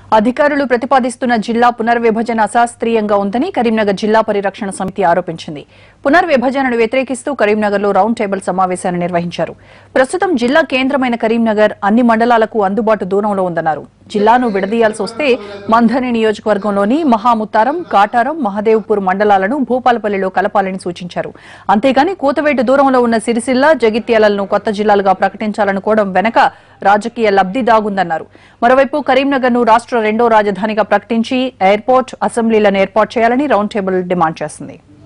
అధికారులు ప్రతిపాదిస్తున్న జిల్లా పునర్విభజన అశాస్త్రీయంగా ఉందని కరీంనగర్ జిల్లా పరిరక్షణ సమితి ఆరోపించింది పునర్విభజనను వ్యతిరేకిస్తూ కరీంనగర్లో రౌండ్ టేబుల్ సమావేశాన్ని నిర్వహించారు ప్రస్తుతం జిల్లా కేంద్రమైన కరీంనగర్ అన్ని మండలాలకు అందుబాటు దూరంలో ఉందన్నారు జిల్లాను విడదీయాల్సి వస్తే మంథని నియోజకవర్గంలోని మహాముత్తారం కాటారం మహదేవ్పూర్ మండలాలను భూపాలపల్లిలో కలపాలని సూచించారు అంతేగాని కూతవేటు దూరంలో ఉన్న సిరిసిల్ల జగిత్యాలను కొత్త జిల్లాలుగా ప్రకటించాలనుకోవడం వెనక రాజకీయ లబ్ధి దాగుందన్నారు మరోవైపు కరీంనగర్ ను రాష్ట్ర రెండో రాజధానిగా ప్రకటించి ఎయిర్పోర్ట్ అసెంబ్లీలను ఏర్పాటు చేయాలని రౌండ్ టేబుల్ డిమాండ్ చేసింది